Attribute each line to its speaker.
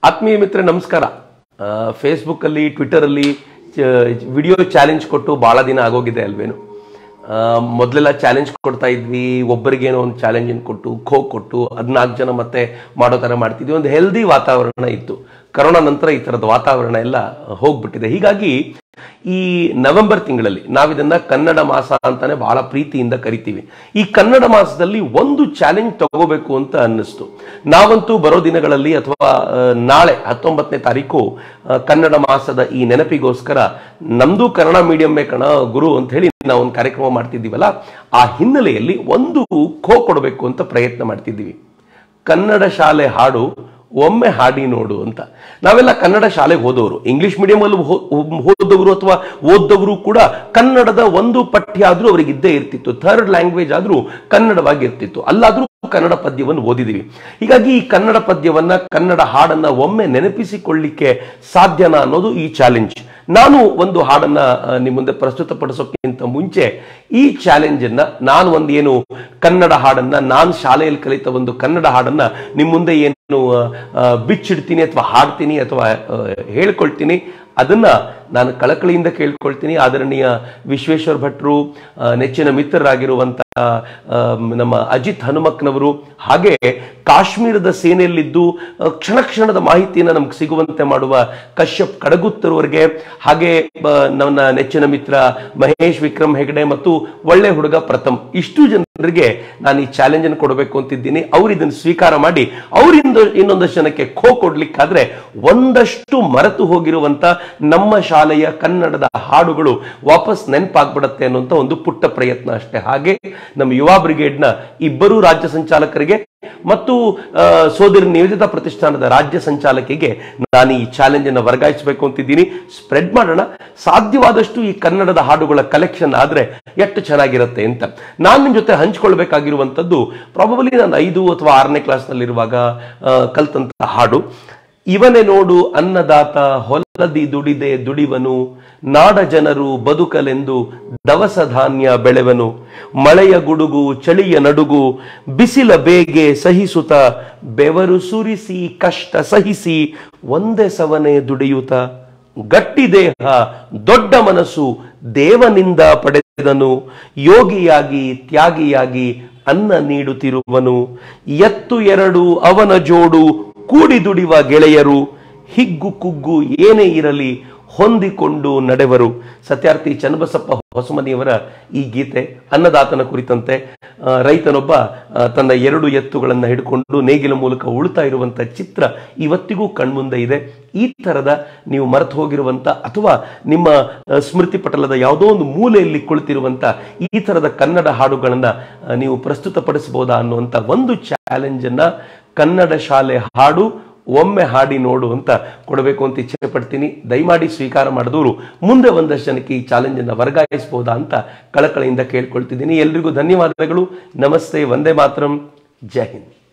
Speaker 1: ಆತ್ಮೀಯ ಮಿತ್ರ ನಮಸ್ಕಾರ ಫೇಸ್ಬುಕ್ ಅಲ್ಲಿ ಟ್ವಿಟರ್ ಅಲ್ಲಿ ವಿಡಿಯೋ ಚಾಲೆಂಜ್ ಕೊಟ್ಟು ಬಹಳ ದಿನ ಆಗೋಗಿದೆ ಅಲ್ವೇನು ಆ, ಮೊದಲೆಲ್ಲ ಚಾಲೆಂಜ್ ಕೊಡ್ತಾ ಇದ್ವಿ ಒಬ್ಬರಿಗೇನೋ ಒಂದು ಚಾಲೆಂಜ್ ಕೊಟ್ಟು ಖೋ ಕೊಟ್ಟು ಹದಿನಾಲ್ಕು ಜನ ಮತ್ತೆ ಮಾಡೋ ಥರ ಮಾಡ್ತಿದ್ವಿ ಒಂದು ಹೆಲ್ದಿ ವಾತಾವರಣ ಇತ್ತು ಕರೋನಾ ನಂತರ ಈ ಥರದ ವಾತಾವರಣ ಎಲ್ಲ ಹೋಗ್ಬಿಟ್ಟಿದೆ ಹೀಗಾಗಿ ಈ ನವೆಂಬರ್ ತಿಂಗಳಲ್ಲಿ ನಾವಿದನ್ನ ಕನ್ನಡ ಮಾಸ ಅಂತಾನೆ ಬಹಳ ಪ್ರೀತಿಯಿಂದ ಕರಿತೀವಿ ಈ ಕನ್ನಡ ಮಾಸದಲ್ಲಿ ಒಂದು ಚಾಲೆಂಜ್ ತಗೋಬೇಕು ಅಂತ ಅನ್ನಿಸ್ತು ನಾವಂತೂ ಬರೋ ದಿನಗಳಲ್ಲಿ ಅಥವಾ ಆ, ನಾಳೆ ಹತ್ತೊಂಬತ್ತನೇ ತಾರೀಕು ಆ, ಕನ್ನಡ ಮಾಸದ ಈ ನೆನಪಿಗೋಸ್ಕರ ನಮ್ದು ಕನ್ನಡ ಮೀಡಿಯಮ್ಮೇ ಕಣ ಗುರು ಅಂತ ಹೇಳಿ ನಾವು ಒಂದು ಕಾರ್ಯಕ್ರಮ ಮಾಡ್ತಿದ್ದೀವಲ್ಲ ಆ ಹಿನ್ನೆಲೆಯಲ್ಲಿ ಒಂದು ಖೋ ಕೊಡಬೇಕು ಅಂತ ಪ್ರಯತ್ನ ಮಾಡ್ತಿದ್ದೀವಿ ಕನ್ನಡ ಶಾಲೆ ಹಾಡು ಒಮ್ಮೆ ಹಾಡಿ ನೋಡು ಅಂತ ನಾವೆಲ್ಲ ಕನ್ನಡ ಶಾಲೆಗೆ ಹೋದವರು ಇಂಗ್ಲಿಷ್ ಮೀಡಿಯಂ ಅಲ್ಲಿ ಹೋ- ಹೋದವರು ಅಥವಾ ಓದ್ದವರು ಕೂಡ ಕನ್ನಡದ ಒಂದು ಪಠ್ಯ ಆದ್ರೂ ಅವರಿಗೆ ಇದ್ದೇ ಇರ್ತಿತ್ತು ಥರ್ಡ್ ಲ್ಯಾಂಗ್ವೇಜ್ ಆದ್ರೂ ಕನ್ನಡವಾಗಿರ್ತಿತ್ತು ಅಲ್ಲಾದ್ರೂ ಕನ್ನಡ ಪದ್ಯವನ್ನು ಓದಿದೀವಿ ಹೀಗಾಗಿ ಈ ಕನ್ನಡ ಪದ್ಯವನ್ನ ಕನ್ನಡ ಹಾಡನ್ನ ಒಮ್ಮೆ ನೆನಪಿಸಿಕೊಳ್ಳಿಕ್ಕೆ ಸಾಧ್ಯನಾ ಅನ್ನೋದು ಈ ಚಾಲೆಂಜ್ ನಾನು ಒಂದು ಹಾಡನ್ನ ಆ, ನಿಮ್ಮ ಮುಂದೆ ಪ್ರಸ್ತುತಪಡಿಸೋಕ್ಕಿಂತ ಮುಂಚೆ ಈ ಚಾಲೆಂಜ್ ಅನ್ನ ನಾನು ಒಂದು ಏನು ಕನ್ನಡ ಹಾಡನ್ನ ನಾನು ಶಾಲೆಯಲ್ಲಿ ಕಲಿತ ಒಂದು ಕನ್ನಡ ಹಾಡನ್ನ ನಿಮ್ಮ ಮುಂದೆ ಏನು ಆ, ಆ, ಬಿಚ್ಚಿಡ್ತೀನಿ ಅಥವಾ ಹಾಡ್ತೀನಿ ಅಥವಾ ಆ, ಹೇಳ್ಕೊಳ್ತೀನಿ ಅದನ್ನ ನಾನು ಕಳಕಳಿಯಿಂದ ಕೇಳ್ಕೊಳ್ತೀನಿ ಆದರಣೀಯ ವಿಶ್ವೇಶ್ವರ ಭಟ್ರು ಆ, ನೆಚ್ಚಿನ ಮಿತ್ರರಾಗಿರುವಂತ ಆ, ನಮ್ಮ ಅಜಿತ್ ಹನುಮಕ್ನವರು ಹಾಗೆ ಕಾಶ್ಮೀರದ ಸೇನೆಯಲ್ಲಿದ್ದು ಆ, ಕ್ಷಣ ಕ್ಷಣದ ಮಾಹಿತಿಯನ್ನು ನಮ್ಗೆ ಸಿಗುವಂತೆ ಮಾಡುವ ಕಶ್ಯಪ್ ಕಡಗುತ್ತರವರೆಗೆ ಹಾಗೆ ಆ, ನನ್ನ ನೆಚ್ಚಿನ ಮಿತ್ರ ಮಹೇಶ್ ವಿಕ್ರಮ್ ಹೆಗಡೆ ಮತ್ತು ಒಳ್ಳೆ ಹುಡುಗ ಪ್ರಥಮ್ ಇಷ್ಟು ಜನರಿಗೆ ನಾನು ಈ ಚಾಲೆಂಜ್ ಅನ್ನು ಕೊಡಬೇಕು ಅಂತಿದ್ದೀನಿ ಅವ್ರು ಇದನ್ನು ಸ್ವೀಕಾರ ಮಾಡಿ ಅವರಿಂದ ಇನ್ನೊಂದಷ್ಟು ಜನಕ್ಕೆ ಖೋ ಕೊಡ್ಲಿಕ್ಕಾದ್ರೆ ಒಂದಷ್ಟು ಮರೆತು ಹೋಗಿರುವಂತ ನಮ್ಮ ಶಾಲೆಯ ಕನ್ನಡದ ಹಾಡುಗಳು ವಾಪಸ್ ನೆನಪಾಗ್ಬಿಡತ್ತೆ ಅನ್ನುವಂತ ಒಂದು ಪುಟ್ಟ ಪ್ರಯತ್ನ ಅಷ್ಟೇ ಹಾಗೆ ನಮ್ಮ ಯುವ ಬ್ರಿಗೇಡ್ನ ಇಬ್ಬರು ರಾಜ್ಯ ಸಂಚಾಲಕರಿಗೆ ಮತ್ತು ಆ, ಸೋದರಿ ನಿವೇದಿತಾ ಪ್ರತಿಷ್ಠಾನದ ರಾಜ್ಯ ಸಂಚಾಲಕಿಗೆ ನಾನು ಈ ಚಾಲೆಂಜ್ ಅನ್ನು ವರ್ಗಾಯಿಸಬೇಕು ಅಂತಿದ್ದೀನಿ ಸ್ಪ್ರೆಡ್ ಮಾಡೋಣ ಸಾಧ್ಯವಾದಷ್ಟು ಈ ಕನ್ನಡದ ಹಾಡುಗಳ ಕಲೆಕ್ಷನ್ ಆದ್ರೆ ಎಷ್ಟು ಚೆನ್ನಾಗಿರುತ್ತೆ ಅಂತ ನಾನು ನಿಮ್ ಜೊತೆ ಹಂಚ್ಕೊಳ್ಬೇಕಾಗಿರುವಂತದ್ದು ಪ್ರಾಬಬಲಿ ನಾನು ಐದು ಅಥವಾ ಆರನೇ ಕ್ಲಾಸ್ನಲ್ಲಿರುವಾಗ ಕಲ್ತಂತ ಹಾಡು ಇವನೇ ನೋಡು ಅನ್ನದಾತ ಹೊಲದಿ ದುಡಿದೆ ದುಡಿವನು ನಾಡ ಜನರು ಬದುಕಲೆಂದು ದವಸ ಧಾನ್ಯ ಬೆಳೆವನು ಮಳೆಯ ಗುಡುಗು ಚಳಿಯ ನಡುಗು ಬಿಸಿಲ ಬೇಗೆ ಸಹಿಸುತ್ತ ಬೆವರು ಸುರಿಸಿ ಕಷ್ಟ ಸಹಿಸಿ ಒಂದೇ ಸವನೆ ದುಡಿಯುತ್ತ ಗಟ್ಟಿ ದೇಹ ದೊಡ್ಡ ಮನಸ್ಸು ದೇವನಿಂದ ಪಡೆದನು ಯೋಗಿಯಾಗಿ ತ್ಯಾಗಿಯಾಗಿ ಅನ್ನ ನೀಡುತ್ತಿರುವನು ಎತ್ತು ಎರಡು ಅವನ ಜೋಡು ಕೂಡಿ ದುಡಿವ ಗೆಳೆಯರು ಹಿಗ್ಗು ಕುಗ್ಗು ಏನೇ ಇರಲಿ ಹೊಂದಿಕೊಂಡು ನಡೆವರು ಸತ್ಯಾರ್ಥಿ ಚನ್ನಬಸಪ್ಪ ಹೊಸಮನಿಯವರ ಈ ಗೀತೆ ಅನ್ನದಾತನ ಕುರಿತಂತೆ ಆ, ರೈತನೊಬ್ಬ ಆ, ತನ್ನ ಎರಡು ಎತ್ತುಗಳನ್ನು ಹಿಡ್ಕೊಂಡು ನೇಗಿಲ ಮೂಲಕ ಉಳ್ತಾ ಇರುವಂತ ಚಿತ್ರ ಇವತ್ತಿಗೂ ಕಣ್ಮುಂದೆ ಇದೆ ಈ ತರದ ನೀವು ಮರೆತು ಹೋಗಿರುವಂತ ಅಥವಾ ನಿಮ್ಮ ಆ, ಸ್ಮೃತಿ ಪಟಲದ ಯಾವುದೋ ಒಂದು ಮೂಲೆಯಲ್ಲಿ ಕುಳಿತಿರುವಂತ ಈ ತರದ ಕನ್ನಡ ಹಾಡುಗಳನ್ನ ಆ, ನೀವು ಪ್ರಸ್ತುತಪಡಿಸಬಹುದಾ ಅನ್ನುವಂತ ಒಂದು ಚಾಲೆಂಜ್ ಅನ್ನ ಕನ್ನಡ ಶಾಲೆ ಹಾಡು ಒಮ್ಮೆ ಹಾಡಿ ನೋಡು ಅಂತ ಕೊಡಬೇಕು ಅಂತ ಇಚ್ಛೆ ಪಡ್ತೀನಿ ದಯಮಾಡಿ ಸ್ವೀಕಾರ ಮಾಡಿದವರು ಮುಂದೆ ಒಂದಷ್ಟು ಜನಕ್ಕೆ ಈ ಚಾಲೆಂಜ್ ಅನ್ನ ವರ್ಗಾಯಿಸಬಹುದಾ ಅಂತ ಕಳಕಳಿಯಿಂದ ಕೇಳ್ಕೊಳ್ತಿದ್ದೀನಿ ಎಲ್ರಿಗೂ ಧನ್ಯವಾದಗಳು ನಮಸ್ತೆ ವಂದೇ ಮಾತರಂ ಜೈ ಹಿಂದ್